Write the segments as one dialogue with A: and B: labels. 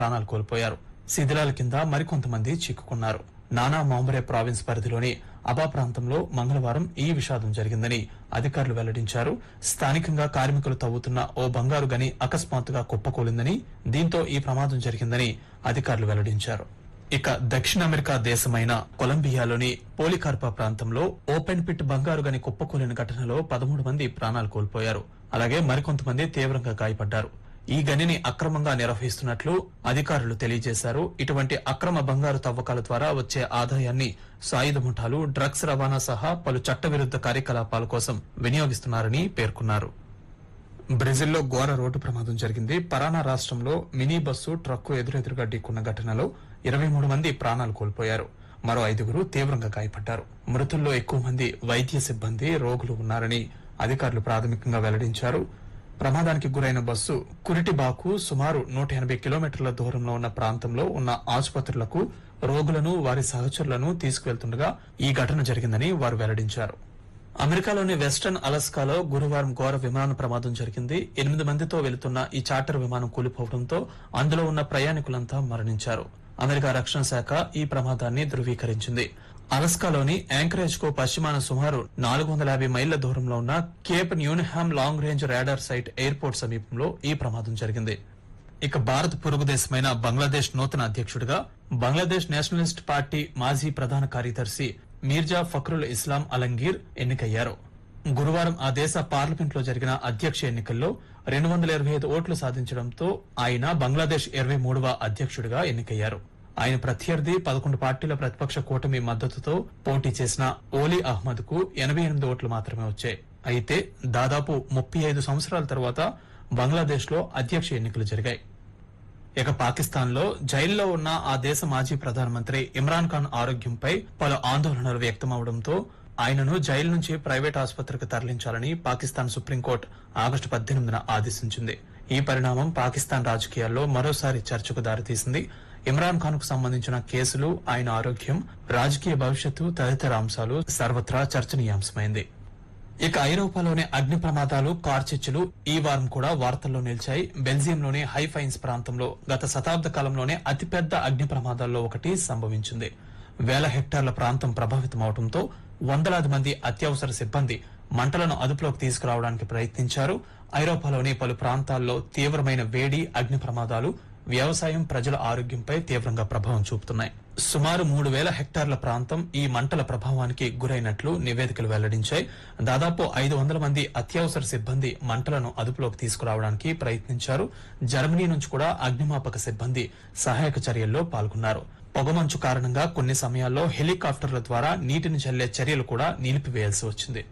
A: ప్రాణాలు కోల్పోయారు శిథిలాల కింద మరికొంతమంది చిక్కుకున్నారు నానా మాంబరే ప్రావిన్స్ పరిధిలోని అబా ప్రాంతంలో మంగళవారం ఈ విషాదం జరిగిందని అధికారులు వెల్లడించారు స్థానికంగా కార్మికులు తవ్వుతున్న ఓ బంగారు గని అకస్మాత్తుగా కుప్పకూలిందని దీంతో ఈ ప్రమాదం జరిగిందని అధికారులు వెల్లడించారు ఇక దక్షిణ అమెరికా దేశమైన కొలంబియాలోని పోలికార్పా ప్రాంతంలో ఓపెన్ పిట్ బంగారు గని కుప్పకూలిన ఘటనలో పదమూడు మంది ప్రాణాలు కోల్పోయారు అలాగే మరికొంతమంది తీవ్రంగా గాయపడ్డారు ఈ గనిని అక్రమంగా నిర్వహిస్తున్నట్లు అధికారులు తెలియజేశారు ఇటువంటి అక్రమ బంగారు తవ్వకాల ద్వారా వచ్చే ఆదాయాన్ని సాయుధ ముఠాలు డ్రగ్స్ రవాణా సహా పలు చట్టవిరుద్ధ కార్యకలాపాల కోసం వినియోగిస్తున్నారని పేర్కొన్నారు బ్రెజిల్లో ఘోర రోడ్డు ప్రమాదం జరిగింది పరానా రాష్ట్రంలో మినీ బస్సు ట్రక్కు ఎదురెదురుగా ఢీకున్న ఘటనలో ఇరవై మూడు మంది ప్రాణాలు కోల్పోయారు మరో ఐదుగురు తీవ్రంగా గాయపడ్డారు మృతుల్లో ఎక్కువ మంది వైద్య సిబ్బంది రోగులు ఉన్నారని అధికారులు ప్రాథమికంగా వెల్లడించారు ప్రమాదానికి గురైన బస్సు కురిటిబాకు సుమారు నూట ఎనభై కిలోమీటర్ల దూరంలో ఉన్న ప్రాంతంలో ఉన్న ఆసుపత్రులకు రోగులను వారి సహచరులను తీసుకువెళ్తుండగా ఈ ఘటన జరిగిందని వారు వెల్లడించారు అమెరికాలోని వెస్టర్న్ అలస్కాలో గురువారం ఘోర విమాన ప్రమాదం జరిగింది ఎనిమిది మందితో వెళుతున్న ఈ చార్టర్ విమానం కూలిపోవడంతో అందులో ఉన్న ప్రయాణికులంతా మరణించారు అమెరికా రక్షణ శాఖ ఈ ప్రమాదాన్ని ధృవీకరించింది అలస్కాలోని యాంకరేజ్ కు పశ్చిమాన సుమారు నాలుగు వందల యాభై మైళ్ల దూరంలో ఉన్న Cape Newnham long range radar site airport సమీపంలో ఈ ప్రమాదం జరిగింది ఇక భారత్ పొరుగు దేశమైన బంగ్లాదేశ్ నూతన అధ్యక్షుడిగా బంగ్లాదేశ్ నేషనలిస్ట్ పార్టీ మాజీ ప్రధాన కార్యదర్శి మీర్జా ఫక్రుల్ ఇస్లాం అలంగీర్ ఎన్నికయ్యారు గురువారం ఆ దేశ పార్లమెంట్ లో జరిగిన అధ్యక్ష ఎన్నికల్లో రెండు వందల ఇరవై ఐదు ఓట్లు సాధించడంతో ఆయన బంగ్లాదేశ్ ఇరవై మూడవ అధ్యక్షుడిగా ఎన్నికయ్యారు ఆయన ప్రత్యర్థి పదకొండు పార్టీల ప్రతిపక్ష కూటమి మద్దతుతో పోటీ చేసిన ఓలీ అహ్మద్ కు ఎనభై ఎనిమిది ఓట్లు మాత్రమే వచ్చాయి అయితే దాదాపు ముప్పై ఐదు సంవత్సరాల తర్వాత బంగ్లాదేశ్ లో అధ్యక్ష ఎన్నికలు జరిగాయి ఇక పాకిస్తాన్ లో జైల్లో ఉన్న ఆ దేశ మాజీ ప్రధానమంత్రి ఇమ్రాన్ ఖాన్ ఆరోగ్యంపై పలు ఆందోళనలు వ్యక్తమవడంతో ఆయనను జైలు నుంచి ప్రైవేట్ ఆసుపత్రికి తరలించాలని పాకిస్తాన్ సుప్రీంకోర్టు ఆగస్టు పద్దెనిమిదిన ఆదేశించింది ఈ పరిణామం పాకిస్తాన్ రాజకీయాల్లో మరోసారి చర్చకు దారితీసింది ఇమ్రాన్ ఖాన్ కు సంబంధించిన కేసులు ఆయన ఆరోగ్యం రాజకీయ భవిష్యత్తు తదితర అంశాలు సర్వత్రా చర్చనీయాంశమైంది ఇక ఐరోపాలోని అగ్ని ప్రమాదాలు కార్చిచ్చులు ఈ వారం కూడా వార్తల్లో నిలిచాయి బెల్జియంలోని హైఫైన్స్ ప్రాంతంలో గత శతాబ్ద కాలంలోనే అతిపెద్ద అగ్ని ప్రమాదాల్లో ఒకటి సంభవించింది వేల హెక్టార్ల ప్రాంతం ప్రభావితమవడంతో వందలాది మంది అత్యవసర సిబ్బంది మంటలను అదుపులోకి తీసుకురావడానికి ప్రయత్నించారు ఐరోపాలోని పలు ప్రాంతాల్లో తీవ్రమైన వేడి అగ్ని ప్రమాదాలు వ్యవసాయం ప్రజల ఆరోగ్యంపై తీవ్రంగా ప్రభావం చూపుతున్నాయి సుమారు మూడు వేల హెక్టార్ల ప్రాంతం ఈ మంటల ప్రభావానికి గురైనట్లు నివేదికలు వెల్లడించాయి దాదాపు ఐదు వందల మంది అత్యవసర సిబ్బంది మంటలను అదుపులోకి తీసుకురావడానికి ప్రయత్నించారు జర్మనీ నుంచి కూడా అగ్నిమాపక సిబ్బంది సహాయక చర్యల్లో పాల్గొన్నారు పొగమంచు కారణంగా కొన్ని సమయాల్లో హెలికాప్టర్ల ద్వారా నీటిని చల్లే చర్యలు కూడా నిలిపివేయాల్సి వచ్చింది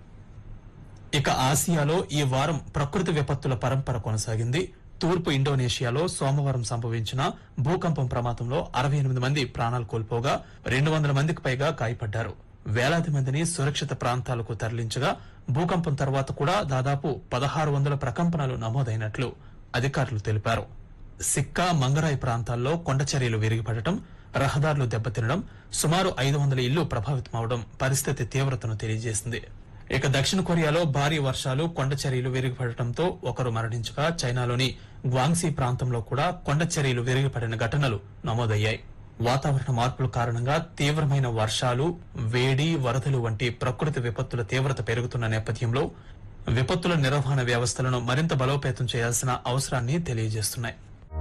A: ఇక ఆసియాలో ఈ వారం ప్రకృతి విపత్తుల పరంపర కొనసాగింది తూర్పు ఇండోనేషియాలో సోమవారం సంభవించిన భూకంపం ప్రమాదంలో అరవై ఎనిమిది మంది ప్రాణాలు కోల్పోగా రెండు వందల మందికి పైగా గాయపడ్డారు వేలాది మందిని సురక్షిత ప్రాంతాలకు తరలించగా భూకంపం తర్వాత కూడా దాదాపు పదహారు వందల ప్రకంపనలు నమోదైనట్లు అధికారులు తెలిపారు సిక్కా మంగరాయి ప్రాంతాల్లో కొండచర్యలు విరిగిపడటం రహదారులు దెబ్బతినడం సుమారు ఐదు వందల ఇళ్లు ప్రభావితమవడం పరిస్థితి తీవ్రతను తెలియజేసింది ఇక దక్షిణ కొరియాలో భారీ వర్షాలు కొండచర్యలు విరిగిపడటంతో ఒకరు మరణించగా చైనాలోని గ్వాంగ్సీ ప్రాంతంలో కూడా కొండచర్యలు విరిగిపడిన ఘటనలు నమోదయ్యాయి వాతావరణ మార్పుల కారణంగా తీవ్రమైన వర్షాలు వేడి వరదలు వంటి ప్రకృతి విపత్తుల తీవ్రత పెరుగుతున్న నేపథ్యంలో విపత్తుల నిర్వహణ వ్యవస్థలను మరింత బలోపేతం చేయాల్సిన అవసరాన్ని తెలియజేస్తున్నాయి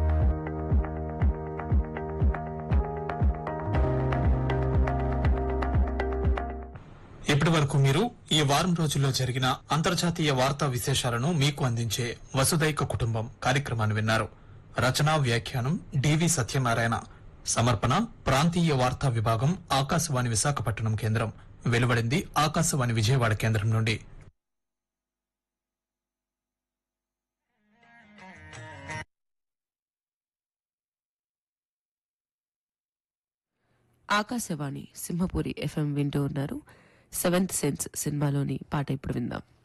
A: ఇప్పటి వరకు మీరు ఈ వారం రోజుల్లో జరిగిన అంతర్జాతీయ వార్తా విశేషాలను మీకు అందించే వసుదైక కుటుంబం కార్యక్రమాన్ని విన్నారు రచనా వ్యాఖ్యానం డివి సత్యనారాయణ సమర్పణ ప్రాంతీయ వార్తా విభాగం ఆకాశవాణి విశాఖపట్నం కేంద్రం వెలువడింది ఆకాశవాణి విజయవాడ కేంద్రం నుండి
B: ఆకాశవాణి సింహపురి ఎఫ్ఎం వింటూ ఉన్నారు సెవెంత్ సెన్స్ సినిమాలోని పాట ఇప్పుడు విందాం